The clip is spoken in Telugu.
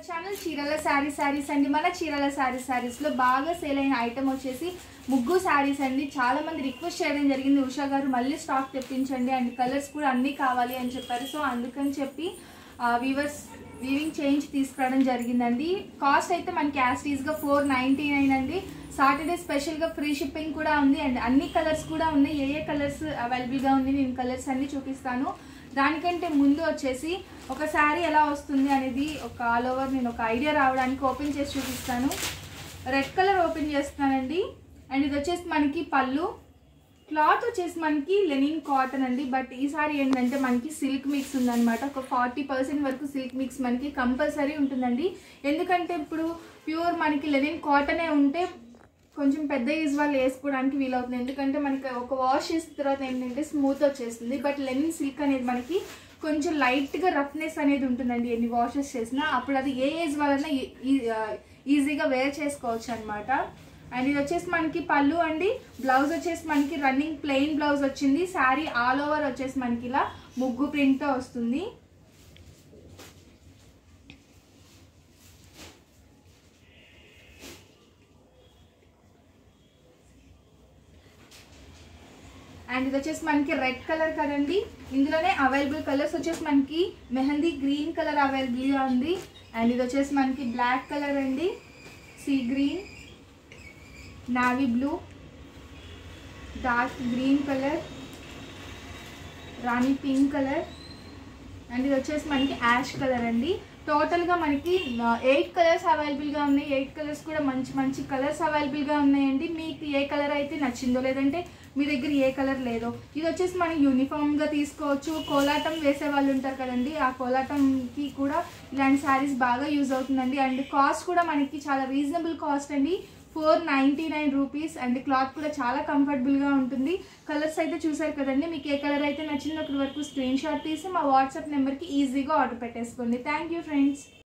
ఛానల్ చీరల శారీ శారీస్ అండి మన చీరల శారీ శారీస్లో బాగా సేల్ అయిన ఐటమ్ వచ్చేసి ముగ్గు శారీస్ అండి చాలా మంది రిక్వెస్ట్ చేయడం జరిగింది ఉషా గారు మళ్ళీ స్టాక్ తెప్పించండి అండ్ కలర్స్ కూడా అన్నీ కావాలి అని చెప్పారు సో అందుకని చెప్పి వీవర్స్ వీవింగ్ చేంజ్ తీసుకురావడం జరిగిందండి కాస్ట్ అయితే మనకి యాస్టీస్గా ఫోర్ నైంటీ నైన్ అండి సాటర్డే స్పెషల్గా ఫ్రీ షిప్పింగ్ కూడా ఉంది అండ్ అన్ని కలర్స్ కూడా ఉన్నాయి ఏ ఏ కలర్స్ అవైలబుల్గా ఉంది నేను కలర్స్ అన్ని చూపిస్తాను దానికంటే ముందు వచ్చేసి ఒక శారీ ఎలా వస్తుంది అనేది ఒక ఆల్ ఓవర్ నేను ఒక ఐడియా రావడానికి ఓపెన్ చేసి చూపిస్తాను రెడ్ కలర్ ఓపెన్ చేస్తున్నానండి అండ్ ఇది వచ్చేసి మనకి పళ్ళు క్లాత్ వచ్చేసి మనకి లెనిన్ కాటన్ అండి బట్ ఈసారి ఏంటంటే మనకి సిల్క్ మిక్స్ ఉందన్నమాట ఒక ఫార్టీ పర్సెంట్ వరకు సిల్క్ మిక్స్ మనకి కంపల్సరీ ఉంటుందండి ఎందుకంటే ఇప్పుడు ప్యూర్ మనకి లెనిన్ కాటనే ఉంటే కొంచెం పెద్ద ఏజ్ వాళ్ళు వేసుకోవడానికి వీలవుతుంది ఎందుకంటే మనకి ఒక వాష్ చేసిన తర్వాత ఏంటంటే స్మూత్ వచ్చేస్తుంది బట్ లెనిన్ సిల్క్ అనేది మనకి కొంచెం లైట్గా రఫ్నెస్ అనేది ఉంటుందండి ఎన్ని వాషెస్ చేసినా అప్పుడు అది ఏ ఏజ్ వాళ్ళైనా ఈజీగా వేర్ చేసుకోవచ్చు అనమాట అండ్ ఇది వచ్చేసి మనకి పళ్ళు అండి బ్లౌజ్ వచ్చేసి మనకి రన్నింగ్ ప్లెయిన్ బ్లౌజ్ వచ్చింది శారీ ఆల్ ఓవర్ వచ్చేసి మనకి ఇలా ముగ్గు ప్రింట్తో వస్తుంది అండ్ ఇది వచ్చేసి మనకి రెడ్ కలర్ కదండి ఇందులోనే అవైలబుల్ కలర్స్ వచ్చేసి మనకి మెహందీ గ్రీన్ కలర్ అవైలబుల్గా ఉంది అండ్ ఇది వచ్చేసి మనకి బ్లాక్ కలర్ అండి sea green navy blue dark green colour rani pink colour and ఇది వచ్చేసి మనకి యాష్ కలర్ అండి టోటల్గా మనకి ఎయిట్ కలర్స్ అవైలబుల్గా ఉన్నాయి ఎయిట్ కలర్స్ కూడా మంచి మంచి కలర్స్ అవైలబుల్గా ఉన్నాయండి మీకు ఏ కలర్ అయితే నచ్చిందో లేదంటే మీ దగ్గర ఏ కలర్ లేదో ఇది వచ్చేసి మనం యూనిఫామ్గా తీసుకోవచ్చు కోలాటం వేసే వాళ్ళు ఉంటారు కదండి ఆ కోలాటంకి కూడా ఇలాంటి శారీస్ బాగా యూజ్ అవుతుందండి అండ్ కాస్ట్ కూడా మనకి చాలా రీజనబుల్ కాస్ట్ అండి four ninety nine rupees and cloth కూడా చాలా కంఫర్టబుల్గా ఉంటుంది కలర్స్ అయితే చూసారు కదండి మీకు ఏ కలర్ అయితే నచ్చిందో అక్కడి వరకు స్క్రీన్ షాట్ తీసి మా వాట్సాప్ నెంబర్కి ఈజీగా ఆర్డర్ పెట్టేసుకోండి థ్యాంక్ యూ ఫ్రెండ్స్